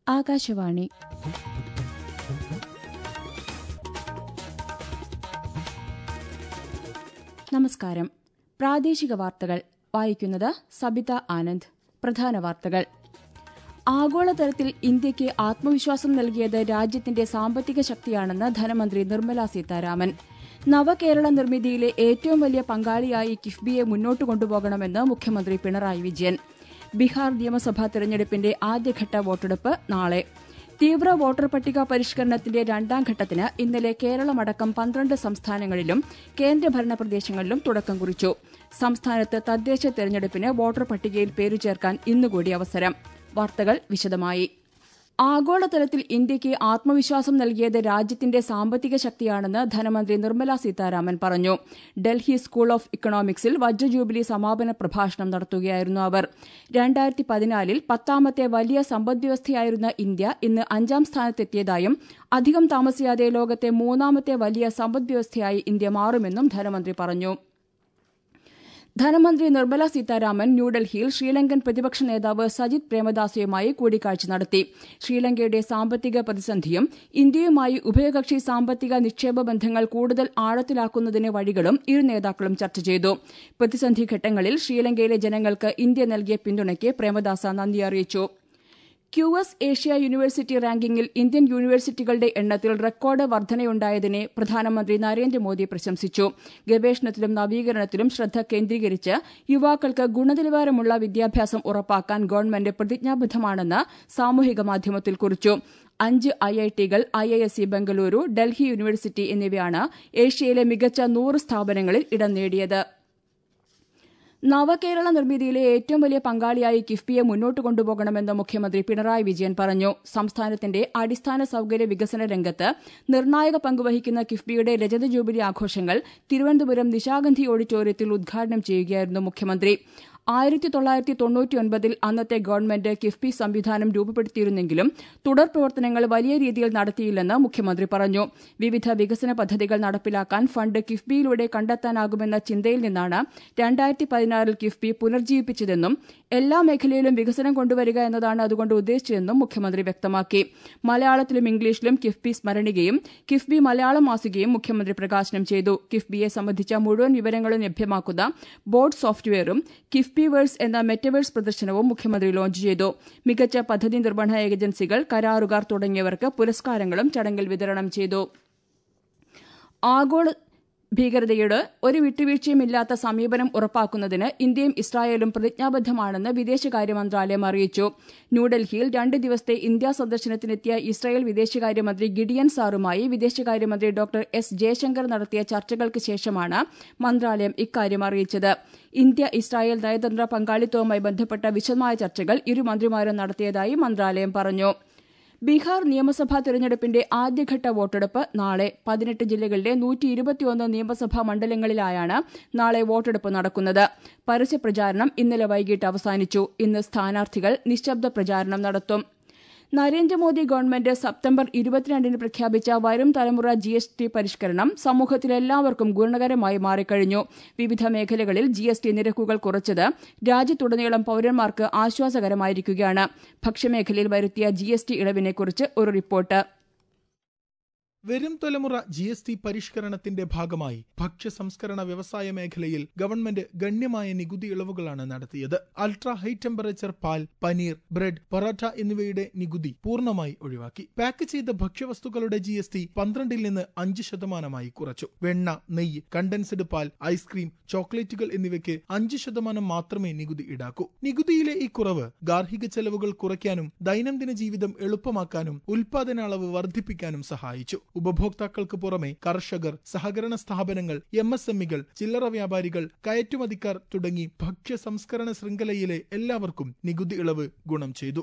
ആകാശവാണി നമസ്കാരം പ്രാദേശിക വാർത്തകൾ വായിക്കുന്നത് സബിത ആനന്ദ് പ്രധാന വാർത്തകൾ ആഗോളതലത്തിൽ ഇന്ത്യയ്ക്ക് ആത്മവിശ്വാസം നൽകിയത് രാജ്യത്തിന്റെ സാമ്പത്തിക ശക്തിയാണെന്ന് ധനമന്ത്രി നിർമ്മല സീതാരാമൻ നവകേരള നിർമ്മിതിയിലെ ഏറ്റവും വലിയ പങ്കാളിയായി കിഫ്ബിയെ മുന്നോട്ട് കൊണ്ടുപോകണമെന്ന് മുഖ്യമന്ത്രി പിണറായി വിജയൻ ബീഹാർ നിയമസഭാ തെരഞ്ഞെടുപ്പിന്റെ ആദ്യഘട്ട വോട്ടെടുപ്പ് നാളെ തീവ്ര വോട്ടർ പട്ടിക പരിഷ്കരണത്തിന്റെ രണ്ടാം ഘട്ടത്തിന് ഇന്നലെ കേരളമടക്കം പന്ത്രണ്ട് സംസ്ഥാനങ്ങളിലും കേന്ദ്രഭരണ പ്രദേശങ്ങളിലും തുടക്കം കുറിച്ചു സംസ്ഥാനത്ത് തദ്ദേശ തെരഞ്ഞെടുപ്പിന് വോട്ടർ പട്ടികയിൽ പേരു ചേർക്കാൻ ഇന്നുകൂടി അവസരം വാർത്തകൾ വിശദമായി ആഗോളതലത്തിൽ ഇന്ത്യയ്ക്ക് ആത്മവിശ്വാസം നൽകിയത് രാജ്യത്തിന്റെ സാമ്പത്തിക ശക്തിയാണെന്ന് ധനമന്ത്രി നിർമ്മല സീതാരാമൻ പറഞ്ഞു ഡൽഹി സ്കൂൾ ഓഫ് ഇക്കണോമിക്സിൽ വജ്രജൂബിലി സമാപന പ്രഭാഷണം നടത്തുകയായിരുന്നു അവർ രണ്ടായിരത്തി പതിനാലിൽ പത്താമത്തെ വലിയ സമ്പദ്വ്യവസ്ഥയായിരുന്ന ഇന്ത്യ ഇന്ന് അഞ്ചാം സ്ഥാനത്തെത്തിയതായും അധികം താമസിയാതെ ലോകത്തെ മൂന്നാമത്തെ വലിയ സമ്പദ്വ്യവസ്ഥയായി ഇന്ത്യ മാറുമെന്നും ധനമന്ത്രി പറഞ്ഞു ധനമന്ത്രി നിർമ്മല സീതാരാമൻ ന്യൂഡൽഹിയിൽ ശ്രീലങ്കൻ പ്രതിപക്ഷ നേതാവ് സജിത് പ്രേമദാസയുമായി കൂടിക്കാഴ്ച നടത്തി ശ്രീലങ്കയുടെ സാമ്പത്തിക പ്രതിസന്ധിയും ഇന്ത്യയുമായി ഉഭയകക്ഷി സാമ്പത്തിക നിക്ഷേപ ബന്ധങ്ങൾ കൂടുതൽ ആഴത്തിലാക്കുന്നതിന് വഴികളും ഇരു നേതാക്കളും ചർച്ച ചെയ്തു പ്രതിസന്ധി ഘട്ടങ്ങളിൽ ശ്രീലങ്കയിലെ ജനങ്ങൾക്ക് ഇന്ത്യ നൽകിയ പിന്തുണയ്ക്ക് പ്രേമദാസ നന്ദി അറിയിച്ചു ക്യു എസ് ഏഷ്യ യൂണിവേഴ്സിറ്റി റാങ്കിങ്ങിൽ ഇന്ത്യൻ യൂണിവേഴ്സിറ്റികളുടെ എണ്ണത്തിൽ റെക്കോർഡ് വർധനയുണ്ടായതിനെ പ്രധാനമന്ത്രി നരേന്ദ്രമോദി പ്രശംസിച്ചു ഗവേഷണത്തിലും നവീകരണത്തിലും ശ്രദ്ധ കേന്ദ്രീകരിച്ച് യുവാക്കൾക്ക് ഗുണനിലവാരമുള്ള വിദ്യാഭ്യാസം ഉറപ്പാക്കാൻ ഗവൺമെന്റ് പ്രതിജ്ഞാബദ്ധമാണെന്ന് സാമൂഹിക മാധ്യമത്തിൽ കുറിച്ചു അഞ്ച് ഐ ഐ ടികൾ I I S C Bengaluru Delhi university എന്നിവയാണ് ഏഷ്യയിലെ മികച്ച നൂറ് സ്ഥാപനങ്ങളിൽ ഇടം നേടിയത് നവകേരള നിർമ്മിതിയിലെ ഏറ്റവും വലിയ പങ്കാളിയായി കിഫ്ബിയെ മുന്നോട്ട് കൊണ്ടുപോകണമെന്ന് മുഖ്യമന്ത്രി പിണറായി വിജയൻ പറഞ്ഞു സംസ്ഥാനത്തിന്റെ അടിസ്ഥാന സൌകര്യ വികസന രംഗത്ത് നിർണായക പങ്കുവഹിക്കുന്ന കിഫ്ബിയുടെ രജത ജൂബിലി ആഘോഷങ്ങൾ തിരുവനന്തപുരം നിശാഗന്ധി ഓഡിറ്റോറിയത്തിൽ ഉദ്ഘാടനം ചെയ്യുകയായിരുന്നു മുഖ്യമന്ത്രി ആയിരത്തി തൊള്ളായിരത്തി തൊണ്ണൂറ്റിയൊൻപതിൽ അന്നത്തെ ഗവൺമെന്റ് കിഫ്ബി സംവിധാനം രൂപപ്പെടുത്തിയിരുന്നെങ്കിലും തുടർ പ്രവർത്തനങ്ങൾ വലിയ രീതിയിൽ നടത്തിയില്ലെന്ന് മുഖ്യമന്ത്രി പറഞ്ഞു വിവിധ വികസന പദ്ധതികൾ നടപ്പിലാക്കാൻ ഫണ്ട് കിഫ്ബിയിലൂടെ കണ്ടെത്താനാകുമെന്ന ചിന്തയിൽ നിന്നാണ് രണ്ടായിരത്തി പതിനാറിൽ കിഫ്ബി പുനർജീവിപ്പിച്ചതെന്നും എല്ലാ മേഖലയിലും വികസനം കൊണ്ടുവരിക എന്നതാണ് അതുകൊണ്ട് ഉദ്ദേശിച്ചതെന്നും മുഖ്യമന്ത്രി വ്യക്തമാക്കി മലയാളത്തിലും ഇംഗ്ലീഷിലും കിഫ്ബി സ്മരണികയും കിഫ്ബി മലയാളം മാസികയും മുഖ്യമന്ത്രി പ്രകാശനം ചെയ്തു കിഫ്ബിയെ സംബന്ധിച്ച മുഴുവൻ വിവരങ്ങളും ലഭ്യമാക്കുന്ന ബോർഡ് സോഫ്റ്റ്വെയറും കിഫ് കിഫ്ബിവേഴ്സ് എന്ന മെറ്റവേഴ്സ് പ്രദർശനവും മുഖ്യമന്ത്രി ലോഞ്ച് ചെയ്തു മികച്ച പദ്ധതി നിർവഹണ ഏജൻസികൾ കരാറുകാർ തുടങ്ങിയവർക്ക് പുരസ്കാരങ്ങളും ചടങ്ങിൽ വിതരണം ചെയ്തു ആഗോള ഭീകരതയോട് ഒരു വിട്ടുവീഴ്ചയുമില്ലാത്ത സമീപനം ഉറപ്പാക്കുന്നതിന് ഇന്ത്യയും ഇസ്രായേലും പ്രതിജ്ഞാബദ്ധമാണെന്ന് വിദേശകാര്യ മന്ത്രാലയം അറിയിച്ചു ന്യൂഡൽഹിയിൽ രണ്ട് ദിവസത്തെ ഇന്ത്യാ സന്ദർശനത്തിനെത്തിയ ഇസ്രായേൽ വിദേശകാര്യമന്ത്രി ഗിഡിയൻ സാറുമായി വിദേശകാര്യമന്ത്രി ഡോക്ടർ എസ് ജയശങ്കർ നടത്തിയ ചർച്ചകൾക്ക് ശേഷമാണ് മന്ത്രാലയം ഇക്കാര്യം അറിയിച്ചത് ഇന്ത്യ ഇസ്രായേൽ നയതന്ത്ര പങ്കാളിത്തവുമായി ബന്ധപ്പെട്ട വിശദമായ ചർച്ചകൾ ഇരു മന്ത്രിമാരും നടത്തിയതായി മന്ത്രാലയം പറഞ്ഞു ബീഹാർ നിയമസഭാ തെരഞ്ഞെടുപ്പിന്റെ ആദ്യഘട്ട വോട്ടെടുപ്പ് നാളെ പതിനെട്ട് ജില്ലകളിലെ നൂറ്റി ഇരുപത്തിയൊന്ന് നിയമസഭാ മണ്ഡലങ്ങളിലായാണ് നാളെ വോട്ടെടുപ്പ് നടക്കുന്നത് പരസ്യപ്രചാരണം ഇന്നലെ വൈകിട്ട് അവസാനിച്ചു ഇന്ന് സ്ഥാനാർത്ഥികൾ നിശബ്ദ പ്രചാരണം നടത്തും നരേന്ദ്രമോദി ഗവൺമെന്റ് സെപ്റ്റംബർ ഇരുപത്തിരണ്ടിന് പ്രഖ്യാപിച്ച വരും തലമുറ ജി എസ് ടി പരിഷ്കരണം സമൂഹത്തിലെല്ലാവർക്കും ഗുണകരമായി മാറിക്കഴിഞ്ഞു വിവിധ മേഖലകളിൽ ജി എസ് ടി നിരക്കുകൾ കുറച്ചത് രാജ്യത്തുടനീളം പൌരന്മാർക്ക് ആശ്വാസകരമായിരിക്കുകയാണ് ഭക്ഷ്യമേഖലയിൽ വരുത്തിയ ജി എസ് ടി ഇളവിനെക്കുറിച്ച് ഒരു റിപ്പോർട്ട് വരും തലമുറ ജി എസ് ടി പരിഷ്കരണത്തിന്റെ ഭാഗമായി ഭക്ഷ്യ സംസ്കരണ വ്യവസായ മേഖലയിൽ ഗവൺമെന്റ് ഗണ്യമായ നികുതി ഇളവുകളാണ് നടത്തിയത് അൾട്രാ ഹൈ ടെമ്പറേച്ചർ പാൽ പനീർ ബ്രെഡ് പൊറോട്ട എന്നിവയുടെ നികുതി പൂർണ്ണമായി ഒഴിവാക്കി പാക്ക് ചെയ്ത ഭക്ഷ്യവസ്തുക്കളുടെ ജി എസ് ടി പന്ത്രണ്ടിൽ നിന്ന് അഞ്ച് ശതമാനമായി കുറച്ചു വെണ്ണ നെയ്യ് കണ്ടൻസ്ഡ് പാൽ ഐസ്ക്രീം ചോക്ലേറ്റുകൾ എന്നിവയ്ക്ക് അഞ്ച് ശതമാനം മാത്രമേ നികുതി ഈടാക്കൂ നികുതിയിലെ ഈ കുറവ് ഗാർഹിക ചെലവുകൾ കുറയ്ക്കാനും ദൈനംദിന ജീവിതം എളുപ്പമാക്കാനും ഉൽപാദന അളവ് വർദ്ധിപ്പിക്കാനും സഹായിച്ചു ഉപഭോക്താക്കൾക്ക് പുറമെ കർഷകർ സഹകരണ സ്ഥാപനങ്ങൾ എം എസ് എം ഇകൾ ചില്ലറ വ്യാപാരികൾ കയറ്റുമതിക്കാർ തുടങ്ങി ഭക്ഷ്യ സംസ്കരണ ശൃംഖലയിലെ എല്ലാവർക്കും നികുതി ഇളവ് ഗുണം ചെയ്തു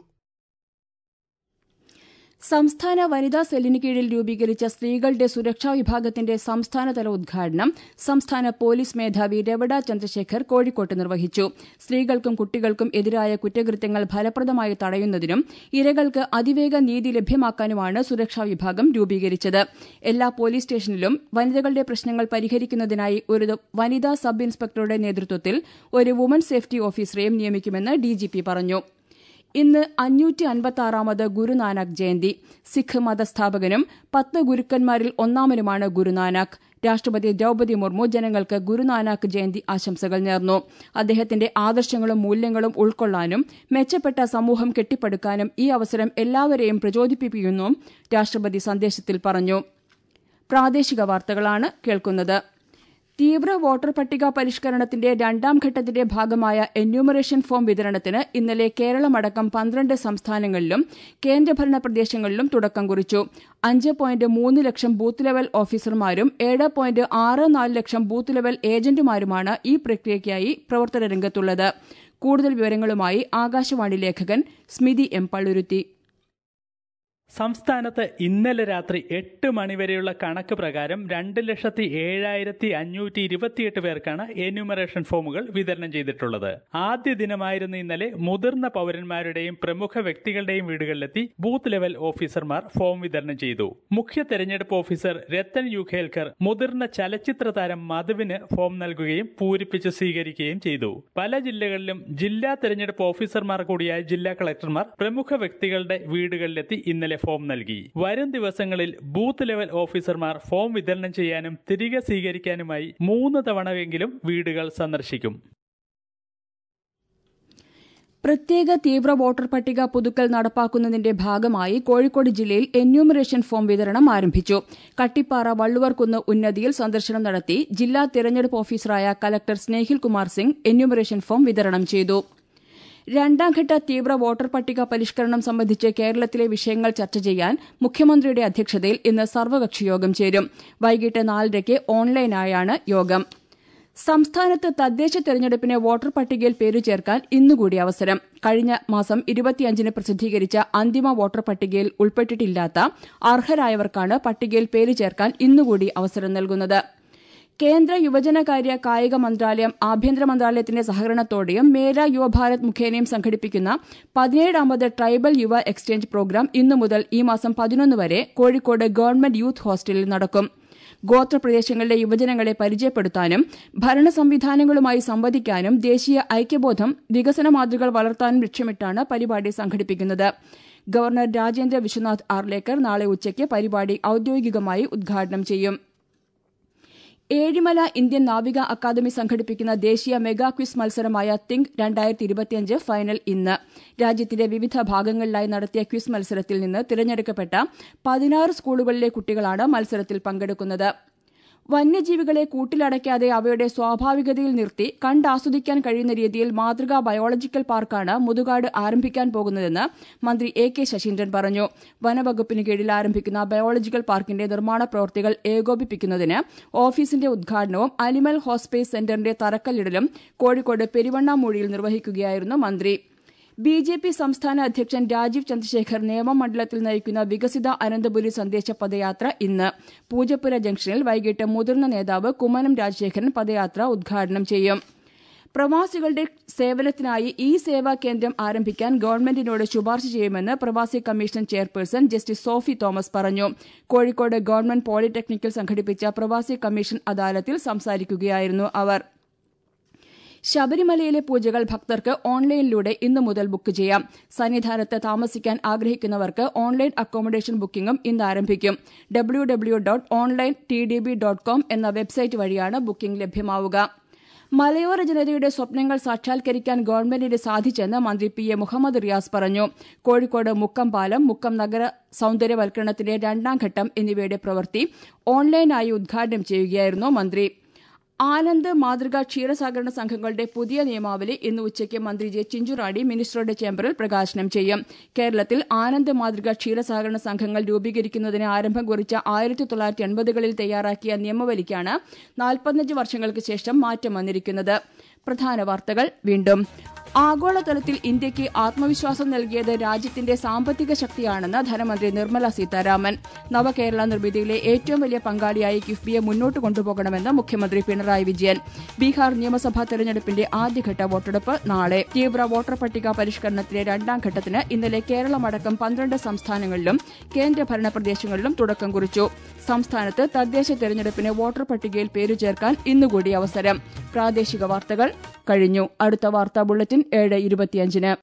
സംസ്ഥാന വനിതാ സെല്ലിന് കീഴിൽ രൂപീകരിച്ച സ്ത്രീകളുടെ സുരക്ഷാ വിഭാഗത്തിന്റെ സംസ്ഥാനതല ഉദ്ഘാടനം സംസ്ഥാന പോലീസ് മേധാവി രവട ചന്ദ്രശേഖർ കോഴിക്കോട്ട് നിർവഹിച്ചു സ്ത്രീകൾക്കും കുട്ടികൾക്കും എതിരായ കുറ്റകൃത്യങ്ങൾ ഫലപ്രദമായി തടയുന്നതിനും ഇരകൾക്ക് അതിവേഗ നീതി ലഭ്യമാക്കാനുമാണ് സുരക്ഷാ വിഭാഗം രൂപീകരിച്ചത് എല്ലാ പോലീസ് സ്റ്റേഷനിലും വനിതകളുടെ പ്രശ്നങ്ങൾ പരിഹരിക്കുന്നതിനായി ഒരു വനിതാ സബ് ഇൻസ്പെക്ടറുടെ നേതൃത്വത്തിൽ ഒരു വുമൺ സേഫ്റ്റി ഓഫീസറെയും നിയമിക്കുമെന്ന് ഡിജിപി പറഞ്ഞു ഇന്ന് അഞ്ഞൂറ്റി അൻപത്തി ആറാമത് ഗുരുനാനാക്ക് ജയന്തി സിഖ് മതസ്ഥാപകനും പത്ത് ഗുരുക്കന്മാരിൽ ഒന്നാമനുമാണ് ഗുരുനാനാക്ക് രാഷ്ട്രപതി ദ്രൌപതി മുർമു ജനങ്ങൾക്ക് ഗുരുനാനാക്ക് ജയന്തി ആശംസകൾ നേർന്നു അദ്ദേഹത്തിന്റെ ആദർശങ്ങളും മൂല്യങ്ങളും ഉൾക്കൊള്ളാനും മെച്ചപ്പെട്ട സമൂഹം കെട്ടിപ്പടുക്കാനും ഈ അവസരം എല്ലാവരെയും പ്രചോദിപ്പിക്കുമെന്നും രാഷ്ട്രപതി സന്ദേശത്തിൽ പറഞ്ഞു പ്രാദേശിക വാർത്തകളാണ് കേൾക്കുന്നത് തീവ്ര വോട്ടർ പട്ടിക പരിഷ്കരണത്തിന്റെ രണ്ടാം ഘട്ടത്തിന്റെ ഭാഗമായ എന്യൂമറേഷൻ ഫോം വിതരണത്തിന് ഇന്നലെ കേരളമടക്കം പന്ത്രണ്ട് സംസ്ഥാനങ്ങളിലും കേന്ദ്രഭരണ പ്രദേശങ്ങളിലും തുടക്കം കുറിച്ചു അഞ്ച് പോയിന്റ് മൂന്ന് ലക്ഷം ബൂത്ത് ലെവൽ ഓഫീസർമാരും ഏഴ് പോയിന്റ് ആറ് നാല് ലക്ഷം ബൂത്ത് ലെവൽ ഏജന്റുമാരുമാണ് ഈ പ്രക്രിയയ്ക്കായി പ്രവർത്തന രംഗത്തുള്ളത് കൂടുതൽ വിവരങ്ങളുമായി ആകാശവാണി ലേഖകൻ സ്മിതി എം പള്ളുരുത്തി സംസ്ഥാനത്ത് ഇന്നലെ രാത്രി എട്ട് മണിവരെയുള്ള കണക്ക് പ്രകാരം രണ്ട് ലക്ഷത്തി ഏഴായിരത്തി അഞ്ഞൂറ്റി ഇരുപത്തിയെട്ട് പേർക്കാണ് എന്യൂമറേഷൻ ഫോമുകൾ വിതരണം ചെയ്തിട്ടുള്ളത് ആദ്യ ദിനമായിരുന്ന ഇന്നലെ മുതിർന്ന പൗരന്മാരുടെയും പ്രമുഖ വ്യക്തികളുടെയും വീടുകളിലെത്തി ബൂത്ത് ലെവൽ ഓഫീസർമാർ ഫോം വിതരണം ചെയ്തു മുഖ്യ തെരഞ്ഞെടുപ്പ് ഓഫീസർ രത്തൻ യുഖേൽക്കർ മുതിർന്ന ചലച്ചിത്ര താരം മധുവിന് ഫോം നൽകുകയും പൂരിപ്പിച്ച് സ്വീകരിക്കുകയും ചെയ്തു പല ജില്ലകളിലും ജില്ലാ തെരഞ്ഞെടുപ്പ് ഓഫീസർമാർ കൂടിയായ ജില്ലാ കളക്ടർമാർ പ്രമുഖ വ്യക്തികളുടെ വീടുകളിലെത്തി ഇന്നലെ ഫോം നൽകി വരും ദിവസങ്ങളിൽ ബൂത്ത് ലെവൽ ഓഫീസർമാർ ഫോം വിതരണം ചെയ്യാനും തിരികെ സ്വീകരിക്കാനുമായി മൂന്ന് തവണയെങ്കിലും വീടുകൾ സന്ദർശിക്കും പ്രത്യേക തീവ്ര വോട്ടർ പട്ടിക പുതുക്കൽ നടപ്പാക്കുന്നതിന്റെ ഭാഗമായി കോഴിക്കോട് ജില്ലയിൽ എന്യൂമറേഷൻ ഫോം വിതരണം ആരംഭിച്ചു കട്ടിപ്പാറ വള്ളുവർകുന്ന് ഉന്നതിയിൽ സന്ദർശനം നടത്തി ജില്ലാ തെരഞ്ഞെടുപ്പ് ഓഫീസറായ collector Snehil Kumar Singh enumeration form വിതരണം ചെയ്തു രണ്ടാംഘട്ട തീവ്ര വോട്ടർ പട്ടിക പരിഷ്കരണം സംബന്ധിച്ച് കേരളത്തിലെ വിഷയങ്ങൾ ചർച്ച ചെയ്യാൻ മുഖ്യമന്ത്രിയുടെ അധ്യക്ഷതയിൽ ഇന്ന് സർവകക്ഷിയോഗം ചേരും വൈകിട്ട് നാലരയ്ക്ക് ഓൺലൈനായാണ് യോഗം സംസ്ഥാനത്ത് തദ്ദേശ തെരഞ്ഞെടുപ്പിന് വോട്ടർ പട്ടികയിൽ പേരു ചേർക്കാൻ ഇന്നുകൂടി അവസരം കഴിഞ്ഞ മാസം ഇരുപത്തിയഞ്ചിന് പ്രസിദ്ധീകരിച്ച അന്തിമ വോട്ടർ പട്ടികയിൽ ഉൾപ്പെട്ടിട്ടില്ലാത്ത അർഹരായവർക്കാണ് പട്ടികയിൽ പേരു ചേർക്കാൻ ഇന്നുകൂടി അവസരം നൽകുന്നത് കേന്ദ്ര യുവജനകാര്യ കായിക മന്ത്രാലയം ആഭ്യന്തര മന്ത്രാലയത്തിന്റെ സഹകരണത്തോടെയും മേര യുവഭാരത് മുഖേനയും സംഘടിപ്പിക്കുന്ന പതിനേഴാമത് ട്രൈബൽ യുവ എക്സ്ചേഞ്ച് പ്രോഗ്രാം ഇന്നു മുതൽ ഈ മാസം പതിനൊന്ന് വരെ കോഴിക്കോട് ഗവൺമെന്റ് യൂത്ത് ഹോസ്റ്റലിൽ നടക്കും ഗോത്രപ്രദേശങ്ങളിലെ യുവജനങ്ങളെ പരിചയപ്പെടുത്താനും ഭരണ സംവിധാനങ്ങളുമായി സംവദിക്കാനും ദേശീയ ഐക്യബോധം വികസന മാതൃകൾ വളർത്താനും ലക്ഷ്യമിട്ടാണ് പരിപാടി സംഘടിപ്പിക്കുന്നത് ഗവർണർ രാജേന്ദ്ര വിശ്വനാഥ് ആർലേക്കർ നാളെ ഉച്ചയ്ക്ക് പരിപാടി ഔദ്യോഗികമായി ഉദ്ഘാടനം ചെയ്യും ഏഴിമല ഇന്ത്യൻ നാവിക അക്കാദമി സംഘടിപ്പിക്കുന്ന ദേശീയ മെഗാ ക്വിസ് മത്സരമായ തിങ്ക് രണ്ടായിരത്തി ഇരുപത്തിയഞ്ച് ഫൈനൽ ഇന്ന് രാജ്യത്തിന്റെ വിവിധ ഭാഗങ്ങളിലായി നടത്തിയ ക്വിസ് മത്സരത്തിൽ നിന്ന് തിരഞ്ഞെടുക്കപ്പെട്ട പതിനാറ് സ്കൂളുകളിലെ കുട്ടികളാണ് മത്സരത്തിൽ പങ്കെടുക്കുന്നത് വന്യജീവികളെ കൂട്ടിലടയ്ക്കാതെ അവയുടെ സ്വാഭാവികതയിൽ നിർത്തി കണ്ടാസ്വദിക്കാൻ കഴിയുന്ന രീതിയിൽ മാതൃകാ ബയോളജിക്കൽ പാർക്കാണ് മുതുകാട് ആരംഭിക്കാൻ പോകുന്നതെന്ന് മന്ത്രി എ കെ ശശീന്ദ്രൻ പറഞ്ഞു വനവകുപ്പിന് കീഴിൽ ആരംഭിക്കുന്ന ബയോളജിക്കൽ പാർക്കിന്റെ നിർമ്മാണ പ്രവൃത്തികൾ ഏകോപിപ്പിക്കുന്നതിന് ഓഫീസിന്റെ ഉദ്ഘാടനവും അനിമൽ ഹോസ്പേസ് സെന്ററിന്റെ തറക്കല്ലിടലും കോഴിക്കോട് പെരുവണ്ണാമൂഴിയിൽ നിർവഹിക്കുകയായിരുന്നു മന്ത്രി ബി ജെ പി സംസ്ഥാന അധ്യക്ഷൻ രാജീവ് ചന്ദ്രശേഖർ നേമമണ്ഡലത്തിൽ നയിക്കുന്ന വികസിത അനന്തപുരി സന്ദേശ പദയാത്ര ഇന്ന് പൂജപ്പുര ജംഗ്ഷനിൽ വൈകിട്ട് മുതിർന്ന നേതാവ് കുമ്മനം രാജശേഖരൻ പദയാത്ര ഉദ്ഘാടനം ചെയ്യും പ്രവാസികളുടെ സേവനത്തിനായി ഇ സേവാ കേന്ദ്രം ആരംഭിക്കാൻ ഗവൺമെന്റിനോട് ശുപാർശ ചെയ്യുമെന്ന് Pravasi commission chairperson justice Sophy Thomas പറഞ്ഞു കോഴിക്കോട് ഗവൺമെന്റ് പോളിടെക്നിക്കിൽ സംഘടിപ്പിച്ച പ്രവാസി കമ്മീഷൻ അദാലത്തിൽ സംസാരിക്കുകയായിരുന്നു അവർ ശബരിമലയിലെ പൂജകൾ ഭക്തർക്ക് ഓൺലൈനിലൂടെ ഇന്നു മുതൽ ബുക്ക് ചെയ്യാം സന്നിധാനത്ത് താമസിക്കാൻ ആഗ്രഹിക്കുന്നവർക്ക് ഓൺലൈൻ അക്കോമഡേഷൻ ബുക്കിംഗും ഇന്ന് ആരംഭിക്കും W W dot online T D B dot com എന്ന വെബ്സൈറ്റ് വഴിയാണ് ബുക്കിംഗ് ലഭ്യമാവുക മലയോര ജനതയുടെ സ്വപ്നങ്ങൾ സാക്ഷാത്കരിക്കാൻ ഗവൺമെന്റിന് സാധിച്ചെന്ന് മന്ത്രി പി എ മുഹമ്മദ് റിയാസ് പറഞ്ഞു കോഴിക്കോട് മുക്കം പാലം മുക്കം നഗര സൌന്ദര്യവൽക്കരണത്തിന്റെ രണ്ടാം ഘട്ടം എന്നിവയുടെ പ്രവൃത്തി ഓൺലൈനായി ഉദ്ഘാടനം ചെയ്യുകയായിരുന്നു മന്ത്രി ആനന്ദ് മാതൃകാ ക്ഷീരസഹകരണ സംഘങ്ങളുടെ പുതിയ നിയമാവലി ഇന്ന് ഉച്ചയ്ക്ക് മന്ത്രി ജെ ചിഞ്ചുറാണി മിനിസ്റ്ററുടെ ചേംബറിൽ പ്രകാശനം ചെയ്യും കേരളത്തിൽ ആനന്ദ് മാതൃകാ ക്ഷീരസഹകരണ സംഘങ്ങൾ രൂപീകരിക്കുന്നതിന് ആരംഭം കുറിച്ച ആയിരത്തി തൊള്ളായിരത്തി എൺപതുകളിൽ തയ്യാറാക്കിയ നിയമവലിക്കാണ് നാൽപ്പത്തഞ്ച് വർഷങ്ങൾക്ക് ശേഷം മാറ്റം വന്നിരിക്കുന്നത് പ്രധാന വാർത്തകൾ വീണ്ടും ആഗോളതലത്തിൽ ഇന്ത്യയ്ക്ക് ആത്മവിശ്വാസം നൽകിയത് രാജ്യത്തിന്റെ സാമ്പത്തിക ശക്തിയാണെന്ന് ധനമന്ത്രി നിർമ്മല സീതാരാമൻ നവകേരള നിർമ്മിതിയിലെ ഏറ്റവും വലിയ പങ്കാളിയായി കിഫ്ബിയെ മുന്നോട്ട് കൊണ്ടുപോകണമെന്ന് മുഖ്യമന്ത്രി പിണറായി വിജയൻ ബീഹാർ നിയമസഭാ തെരഞ്ഞെടുപ്പിന്റെ ആദ്യഘട്ട വോട്ടെടുപ്പ് നാളെ തീവ്ര വോട്ടർ പട്ടിക പരിഷ്കരണത്തിന്റെ രണ്ടാം ഘട്ടത്തിന് ഇന്നലെ കേരളമടക്കം പന്ത്രണ്ട് സംസ്ഥാനങ്ങളിലും കേന്ദ്രഭരണ പ്രദേശങ്ങളിലും തുടക്കം കുറിച്ചു സംസ്ഥാനത്ത് തദ്ദേശ തെരഞ്ഞെടുപ്പിന് വോട്ടർ പട്ടികയിൽ പേരു ചേർക്കാൻ ഇന്നുകൂടി അവസരം പ്രാദേശിക വാർത്തകൾ കഴിഞ്ഞു അടുത്ത വാർത്താ ബുള്ളറ്റിൻ ഏഴ് ഇരുപത്തിയഞ്ചിന്